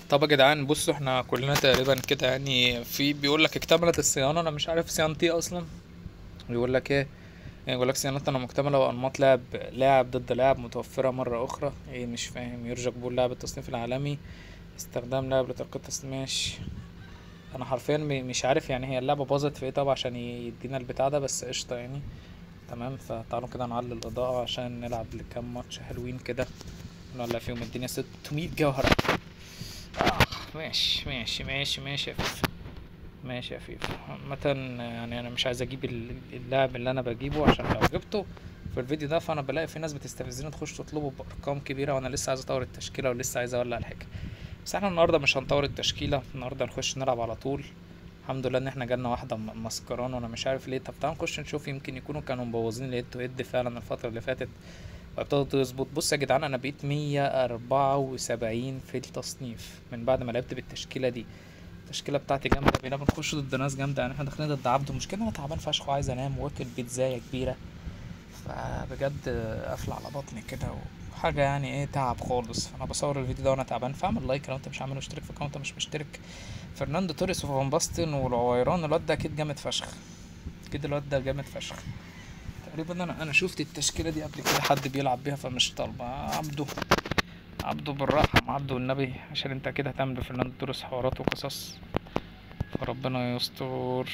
طب يا جدعان بصوا احنا كلنا تقريبا كده يعني في بيقول لك اكتملت الصيانه انا مش عارف صيانتي ايه اصلا يقول لك ايه يعني يقول لك صيانتنا مكتمله وانماط لعب لاعب ضد لاعب متوفره مره اخرى ايه مش فاهم يرجى قبول لاعب التصنيف العالمي استخدام لاعب لترقية التصنيف ماشي انا حرفيا م- مش عارف يعني هي اللعبه باظت في ايه طبعا عشان يدينا البتاع ده بس قشطه يعني تمام فتعالوا كده نعلي الاضاءه عشان نلعب لكام ماتش حلوين كده نولع فيهم الدنيا 600 جوهره آه ماشي ماشي ماشي ماشي يا فيفا ماشي يا فيفا عامة يعني أنا مش عايز أجيب ال- اللاعب اللي أنا بجيبه عشان لو جبته في الفيديو ده فأنا بلاقي في ناس بتستفزني تخش تطلبه بأرقام كبيرة وأنا لسه عايز أطور التشكيلة ولسه عايز أولع الحاجة بس احنا النهاردة مش هنطور التشكيلة النهاردة هنخش نلعب على طول الحمد لله إن احنا جالنا واحدة م- مسكران وأنا مش عارف ليه طب تعال نخش نشوف يمكن يكونوا كانوا مبوظين الهيد تو هيد فعلا الفترة اللي فاتت وابتدت تظبط بص يا جدعان انا بقيت مية اربعة وسبعين في التصنيف من بعد ما لعبت بالتشكيلة دي التشكيلة بتاعتي جامدة بقينا بنخش ضد ناس جامدة يعني احنا داخلين ضد عبده مشكلة انا تعبان فشخ وعايز انام واكل بيتزاية كبيرة فبجد قافلة على بطني كده وحاجة يعني ايه تعب خالص فانا بصور الفيديو ده وانا تعبان فاعمل لايك لو انت مش عامل واشترك في القناة وانت مش مشترك فرناندو توريس وفان باستن والعويران الواد ده اكيد جامد فشخ اكيد الواد ده جامد فشخ تقريبا انا انا شفت التشكيله دي قبل كده حد بيلعب بيها فمش طالبه عبده عبده بالراحه مع عبده والنبي عشان انت كده هتعمل بفرناندو توريس حوارات وقصص فربنا يستر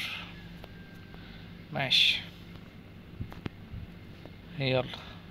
ماشي يلا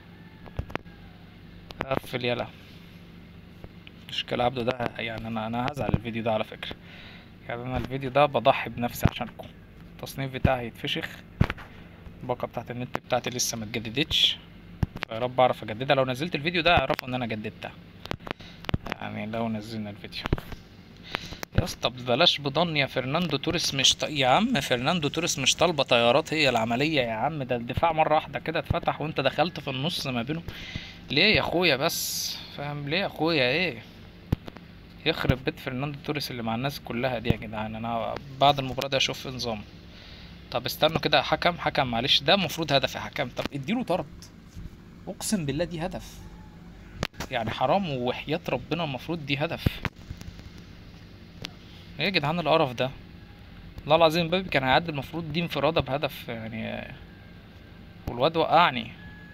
قفل يلا مشكلة عبده ده يعني انا انا هزعل الفيديو ده على فكرة يعني انا الفيديو ده بضحي بنفسي عشانكم التصنيف بتاعي يتفشخ الباقة بتاعت النت بتاعتي لسه ما اتجددتش فيا رب اعرف اجددها لو نزلت الفيديو ده اعرفوا ان انا جددتها يعني لو نزلنا الفيديو يا اسطى بلاش بضن يا فرناندو توريس مش ط... يا عم فرناندو توريس مش طالبه طيارات هي العمليه يا عم ده الدفاع مره واحده كده اتفتح وانت دخلت في النص ما بينهم ليه يا اخويا بس فاهم ليه يا اخويا ايه يخرب بيت فرناندو توريس اللي مع الناس كلها دي يا جدعان انا بعد المباراه دي اشوف نظام طب استنوا كده يا حكم حكم معلش ده المفروض هدف يا حكم طب اديله طرد اقسم بالله دي هدف يعني حرام وحياة ربنا المفروض دي هدف ايه يا جدعان القرف ده والله العظيم مبابي كان هيعدي المفروض دي انفرادة بهدف يعني والواد وقعني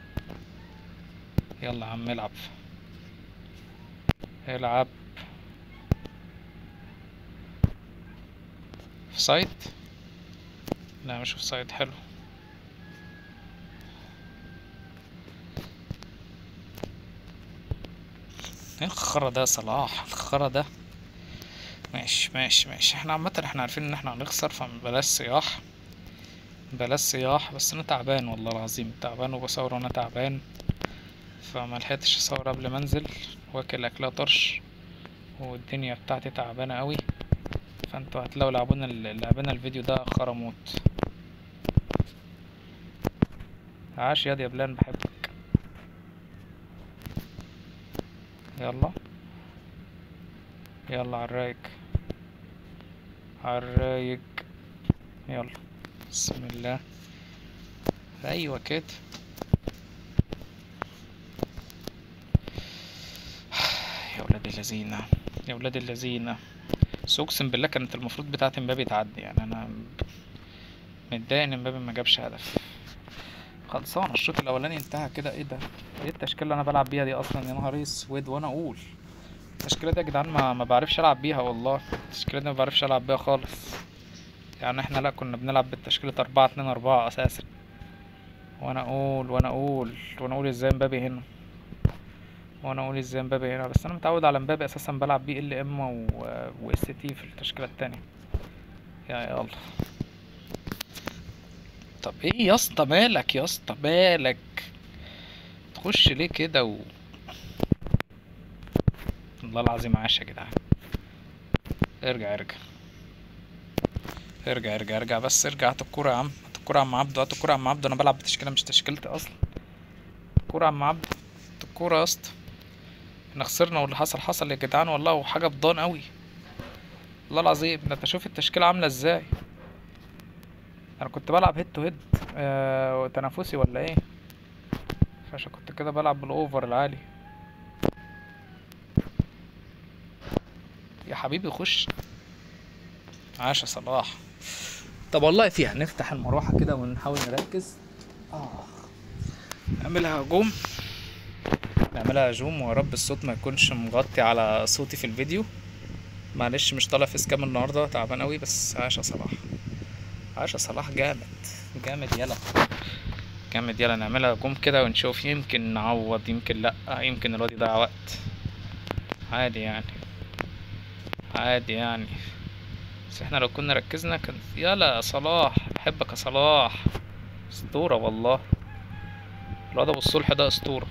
يلا يا عم العب العب في سايد لا مش في سايد حلو ايه الخرا ده يا صلاح الخرا ده ماشي ماشي ماشي احنا عامة احنا عارفين ان احنا هنخسر فبلاش صياح بلاش صياح بس انا تعبان والله العظيم تعبان وبصور وانا تعبان فما لحقتش اصور قبل ما انزل واكل اكلها طرش والدنيا بتاعتي تعبانة قوي فانتوا هتلاقوا لعبونا لعبنا الفيديو ده خرا موت عاش ياض يا بلان بحبك يلا يلا عالرايق عالرايق يلا بسم الله ايوه كده يا ولاد اللذينة يا ولاد اللذينة بس اقسم بالله كانت المفروض بتاعت امبابي تعدي يعني انا متضايق ان امبابي ما جابش هدف خلصان الشوط الاولاني انتهى كده ايه ده ايه التشكيله اللي انا بلعب بيها دي اصلا يا نهار اسود وانا اقول التشكيله دي يا جدعان ما ما بعرفش العب بيها والله التشكيله دي ما بعرفش العب بيها خالص يعني احنا لا كنا بنلعب بالتشكيله أربعة اتنين أربعة اساسا وانا اقول وانا اقول وانا اقول ازاي مبابي هنا وانا اقول ازاي مبابي هنا بس انا متعود على مبابي اساسا بلعب بيه ال ام و واس تي في التشكيله التانية يا يلا طب ايه يا اسطى مالك يا اسطى مالك تخش ليه كده و والله العظيم عاش يا جدعان ارجع ارجع ارجع ارجع ارجع بس ارجع هات الكورة يا عم هات الكورة يا عم عبده هات الكورة يا عم عبده انا بلعب بتشكيلة مش تشكيلتي اصلا الكورة يا عم عبده هات الكورة يا اسطى احنا خسرنا واللي حصل حصل يا جدعان والله وحاجة بضان قوي والله العظيم ده انت شوف التشكيلة عاملة ازاي انا كنت بلعب هيد تو هيد آه تنافسي ولا ايه فعشان كنت كده بلعب بالاوفر العالي يا حبيبي خش عاش يا صلاح طب والله فيها نفتح المروحة كده ونحاول نركز اه نعملها هجوم نعملها هجوم ويا رب الصوت ما يكونش مغطي على صوتي في الفيديو معلش مش طالع فيس كام النهارده تعبان قوي بس عاش يا صلاح عاش يا صلاح جامد جامد يلا جامد يلا نعملها هجوم كده ونشوف يمكن نعوض يمكن لا يمكن الواد يضيع وقت عادي يعني عادي يعني بس احنا لو كنا ركزنا كان يلا يا صلاح بحبك يا صلاح اسطورة والله الواد ابو الصلح ده اسطورة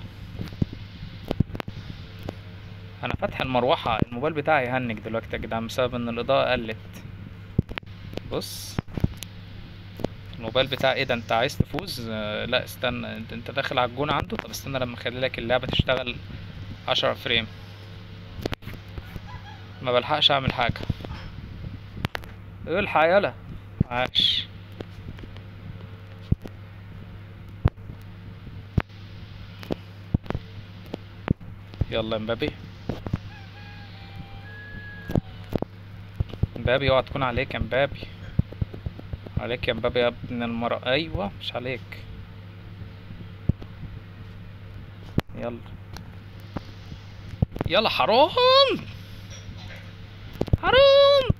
انا فاتح المروحة الموبايل بتاعي يهنج دلوقتي يا جدعان بسبب ان الاضاءة قلت بص الموبايل بتاعي ايه ده انت عايز تفوز آه لا استنى انت, انت داخل على الجون عنده طب استنى لما اخلي لك اللعبة تشتغل عشرة فريم ما بلحقش اعمل حاجة الحق يلا عاش يلا مبابي مبابي اوعى تكون عليك يا مبابي عليك يا مبابي يا ابن المرأة ايوه مش عليك يلا يلا حرام حرام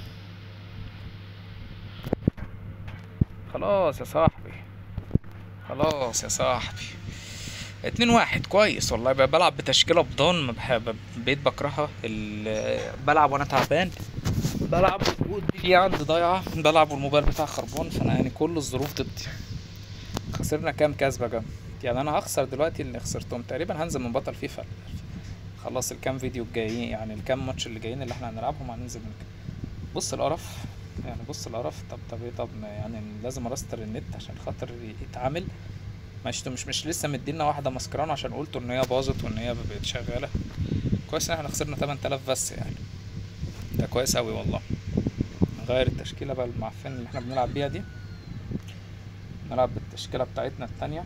خلاص يا صاحبي خلاص يا صاحبي اتنين واحد كويس والله ب- بلعب بتشكيلة بضان ما بحب بقيت بكرهها ال- بلعب وانا تعبان بلعب والدنيا عندي ضايعة بلعب والموبايل بتاعي خربان فانا يعني كل الظروف ضدي خسرنا كام كاس بقى يعني انا هخسر دلوقتي اللي خسرتهم تقريبا هنزل من بطل فيفا خلاص الكام فيديو الجايين يعني الكام ماتش اللي جايين اللي احنا هنلعبهم هننزل من بص القرف يعني بص القرف طب طب ايه طب ما يعني لازم ارستر النت عشان خاطر يتعامل مش مش مش لسه مدينا واحده مسكران عشان قلتوا ان هي باظت وان هي بقت شغاله كويس ان احنا خسرنا 8000 بس يعني ده كويس اوي والله نغير التشكيله بقى المعفنه اللي احنا بنلعب بيها دي نلعب بالتشكيله بتاعتنا التانية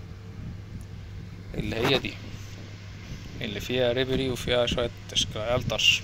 اللي هي دي اللي فيها ريبري وفيها شويه تشكيله عيال طرش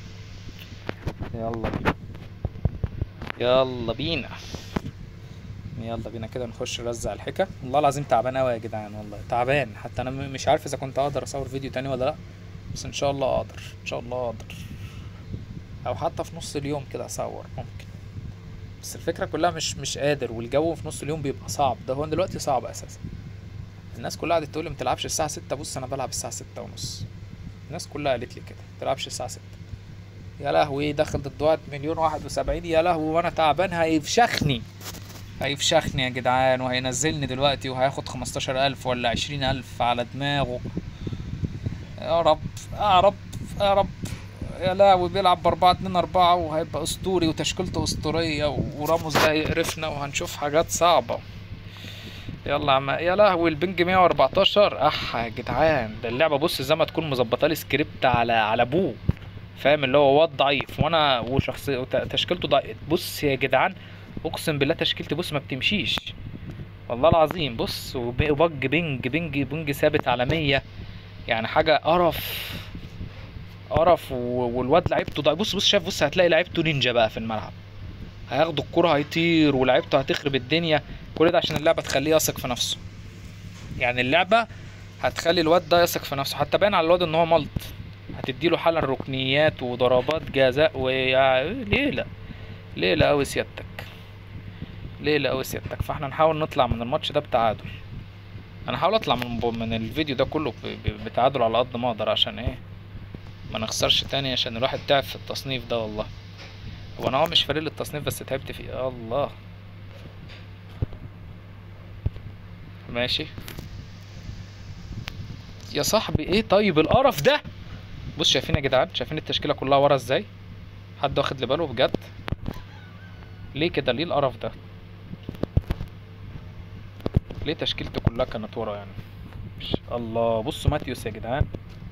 يلا بينا يلا بينا يلا بينا كده نخش نرزع الحكا والله العظيم تعبان قوي يا جدعان والله تعبان حتى انا م- مش عارف اذا كنت اقدر اصور فيديو تاني ولا لا بس ان شاء الله اقدر ان شاء الله اقدر او حتى في نص اليوم كده اصور ممكن بس الفكره كلها مش مش قادر والجو في نص اليوم بيبقى صعب ده هو دلوقتي صعب اساسا الناس كلها قعدت تقول لي متلعبش الساعه ستة بص انا بلعب الساعه ستة ونص الناس كلها قالت لي كده متلعبش الساعه ستة يا لهوي دخل ضد واحد مليون واحد وسبعين يا لهوي وانا تعبان هيفشخني هيفشخني يا جدعان وهينزلني دلوقتي وهياخد خمستاشر ألف ولا عشرين ألف على دماغه يا رب يا رب يا رب يا لهوي بيلعب بأربعة اتنين أربعة وهيبقى أسطوري وتشكيلته أسطورية وراموس ده هيقرفنا وهنشوف حاجات صعبة يلا يا عم يا لهوي البنج 114 اح يا جدعان ده اللعبه بص زي ما تكون مظبطه لي سكريبت على على ابوه فاهم اللي هو واد ضعيف وانا وشخصيه وت- تشكيلته ضعيف بص يا جدعان اقسم بالله تشكيلتي بص ما بتمشيش والله العظيم بص وب- وبج بنج بنج بنج ثابت على 100 يعني حاجه قرف قرف و- والواد لعيبته ضعيف بص بص شايف بص هتلاقي لعيبته نينجا بقى في الملعب هياخدوا الكرة هيطير ولعيبته هتخرب الدنيا كل ده عشان اللعبة تخليه يثق في نفسه يعني اللعبة هتخلي الواد ده يثق في نفسه حتى باين على الواد ان هو ملط هتديله حالا ركنيات وضربات جزاء ويا ليلة ليلة قوي سيادتك ليلة قوي سيادتك فاحنا نحاول نطلع من الماتش ده بتعادل انا هحاول اطلع من من الفيديو ده كله ب- ب- بتعادل على قد ما اقدر عشان ايه ما نخسرش تاني عشان الواحد تعب في التصنيف ده والله هو انا اه مش فارق لي التصنيف بس تعبت فيه الله ماشي يا صاحبي ايه طيب القرف ده بص شايفين يا جدعان شايفين التشكيله كلها ورا ازاي حد واخد لي باله بجد ليه كده ليه القرف ده ليه تشكيلتي كلها كانت ورا يعني مش الله بصوا ماتيوس يا جدعان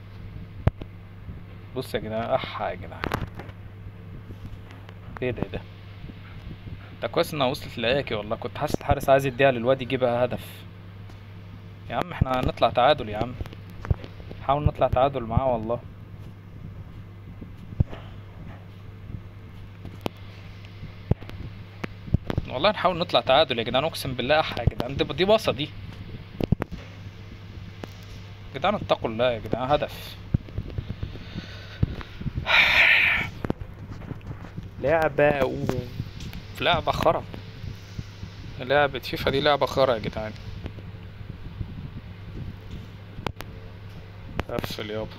بص يا جدعان اح يا جدعان ايه ده ايه ده ده كويس انها وصلت لاياكي والله كنت حاسس الحارس عايز يديها للواد يجيبها هدف يا عم احنا هنطلع تعادل يا عم حاول نطلع تعادل معاه والله والله نحاول نطلع تعادل يا جدعان اقسم بالله احا يا جدعان دي, دي باصه دي يا جدعان اتقوا الله يا جدعان هدف لعبة و... لعبة خرا لعبة فيفا دي لعبة خرا يا جدعان قفل يابا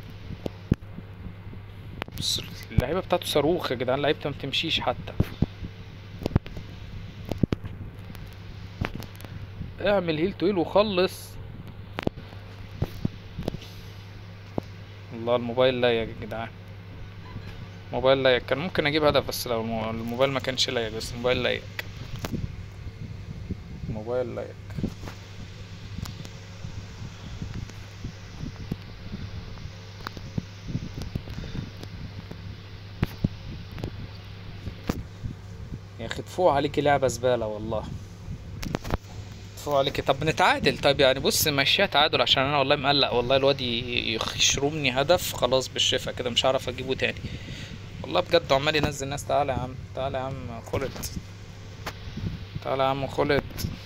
بص اللعيبة بتاعته صاروخ يا جدعان لعيبته ما بتمشيش حتى اعمل هيل تويل وخلص الله الموبايل لا يا جدعان موبايل لايق كان ممكن اجيب هدف بس لو المو- الموبايل ما كانش لايق بس الموبايل لايق موبايل لايق يا اخي تفوق عليكي لعبة زبالة والله تفوق عليكي طب نتعادل طيب يعني بص مشيها تعادل عشان انا والله مقلق والله الواد ي- يشرمني هدف خلاص بالشفا كده مش هعرف اجيبه تاني والله بجد عمال ينزل ناس تعالى يا عم تعالى يا عم خلت تعالى يا عم خلت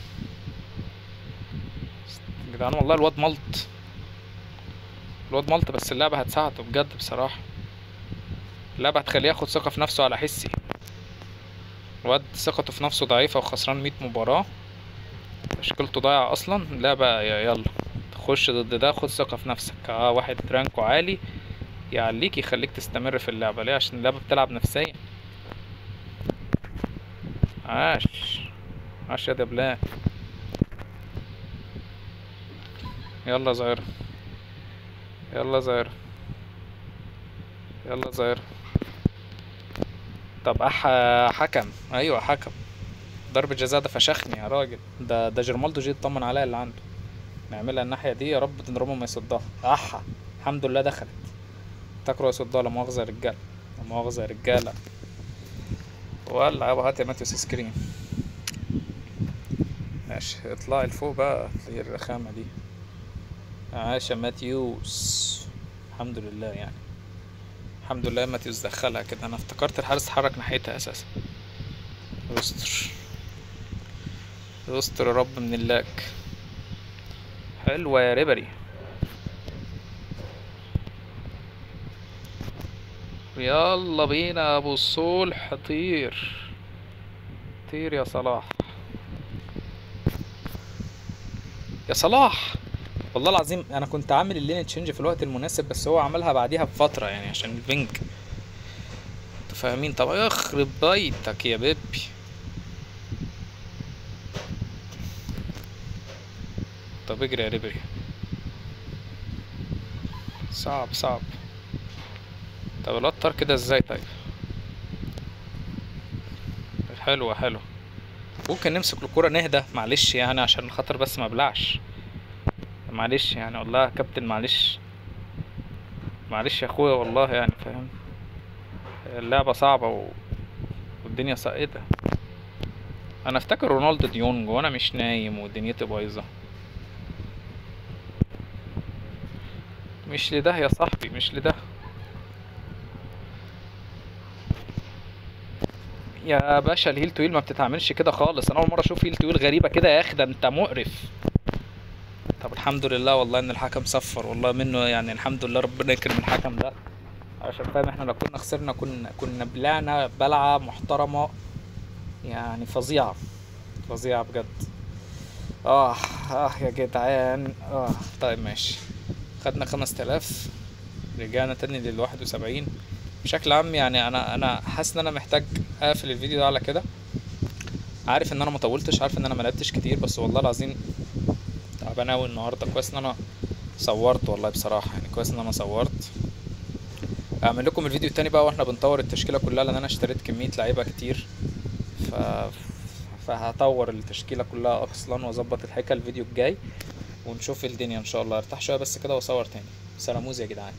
يا جدعان والله الواد ملط الواد ملط بس اللعبة هتساعده بجد بصراحة اللعبة هتخليه ياخد ثقة في نفسه على حسي الواد ثقته في نفسه ضعيفة وخسران مية مباراة تشكيلته ضايعة أصلا اللعبة ي- يلا تخش ضد ده خد ثقة في نفسك اه واحد رانكو عالي يعليك يخليك تستمر في اللعبة ليه عشان اللعبة بتلعب نفسيا عاش عاش يا دبلان يلا زهير يلا زهير يلا زهير طب أح حكم أيوة حكم ضربة جزاء ده فشخني يا راجل ده ده جرمالدو جه يطمن عليا اللي عنده نعملها الناحية دي يا رب تنرمه ما يصدها أحا الحمد لله دخلت تاكلوا يصدها لا مؤاخذة يا رجالة لا مؤاخذة يا رجالة ولع يابا هات يا ماتيوس سكرين ماشي اطلعي لفوق بقى هي الرخامة دي عاش يا ماتيوس الحمد لله يعني الحمد لله ماتيوس دخلها كده انا افتكرت الحارس اتحرك ناحيتها اساسا يستر يستر يا رب من اللاك حلوة يا ريبري يلا بينا يا ابو الصلح طير طير يا صلاح يا صلاح والله العظيم انا كنت عامل اللين تشينج في الوقت المناسب بس هو عملها بعديها بفترة يعني عشان البنج انتوا فاهمين طب يخرب بيتك يا بيبي طب اجري يا ريبري صعب صعب طب الواد طار كده ازاي طيب حلوة حلو ممكن نمسك الكرة نهدى معلش يعني عشان خاطر بس ما بلعش معلش يعني والله يا كابتن معلش معلش يا اخويا والله يعني فاهم اللعبة صعبة و... والدنيا سائدة انا افتكر رونالدو ديونج وانا مش نايم ودنيتي بايظة مش لده يا صاحبي مش لده يا باشا الهيل تويل ما بتتعملش كده خالص انا اول مره اشوف هيل تويل غريبه كده يا اخي ده انت مقرف طب الحمد لله والله ان الحكم صفر والله منه يعني الحمد لله ربنا يكرم الحكم ده عشان فاهم احنا لو كنا خسرنا كنا كنا بلعنا بلعه محترمه يعني فظيعه فظيعه بجد اه اه يا جدعان اه طيب ماشي خدنا خمس تلاف رجعنا تاني للواحد وسبعين بشكل عام يعني انا انا حاسس ان انا محتاج اقفل الفيديو ده على كده عارف ان انا مطولتش عارف ان انا ملعبتش كتير بس والله العظيم تعبان اوي النهارده كويس ان انا صورت والله بصراحه يعني كويس ان انا صورت اعمل لكم الفيديو التاني بقى واحنا بنطور التشكيله كلها لان انا اشتريت كميه لعيبه كتير ف فهطور التشكيله كلها اصلا واظبط الحكايه الفيديو الجاي ونشوف الدنيا ان شاء الله ارتاح شويه بس كده واصور تاني سلاموز يا جدعان